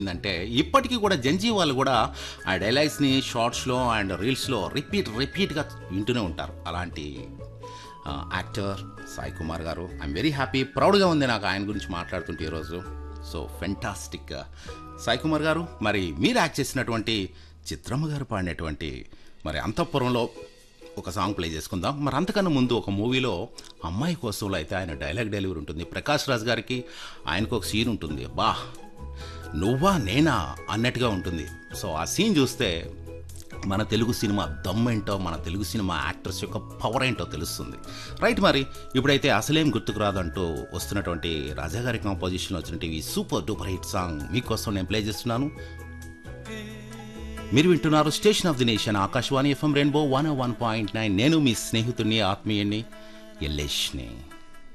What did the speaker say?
అంటే ఇప్పటికీ కూడా జంజీ వాళ్ళు కూడా ఆ డైలాగ్స్ని షార్ట్స్లో అండ్ రీల్స్లో రిపీట్ రిపీట్గా వింటూనే ఉంటారు అలాంటి ఆ, యాక్టర్ సాయి కుమార్ గారు ఐఎమ్ వెరీ హ్యాపీ ప్రౌడ్గా ఉంది నాకు ఆయన గురించి మాట్లాడుతుంటే ఈరోజు సో ఫెంటాస్టిక్ సాయి కుమార్ గారు మరి మీరు యాక్ట్ చేసినటువంటి చిత్రమ్మ గారు పాడినటువంటి మరి అంతఃపురంలో ఒక సాంగ్ ప్లే చేసుకుందాం మరి అంతకన్నా ముందు ఒక మూవీలో అమ్మాయి కోసంలో అయితే ఆయన డైలాగ్ డెలివరీ ఉంటుంది ప్రకాష్ రాజ్ గారికి ఆయనకు ఒక సీన్ ఉంటుంది బా నువ్వా నేనా అన్నట్టుగా ఉంటుంది సో ఆ సీన్ చూస్తే మన తెలుగు సినిమా దమ్ ఏంటో మన తెలుగు సినిమా యాక్టర్స్ యొక్క పవర్ ఏంటో తెలుస్తుంది రైట్ మరి ఇప్పుడైతే అసలేం గుర్తుకు రాదంటూ వస్తున్నటువంటి రాజాగారి కాంపోజిషన్ వచ్చినటువంటి ఈ సూపర్ డూపర్ హిట్ సాంగ్ మీకోసం నేను ప్లే చేస్తున్నాను మీరు వింటున్నారు station of the nation Akashvani FM rainbow one one point nine నేను మీ స్నేహితుడిని ఆత్మీయుణ్ణి ఎల్లేష్ని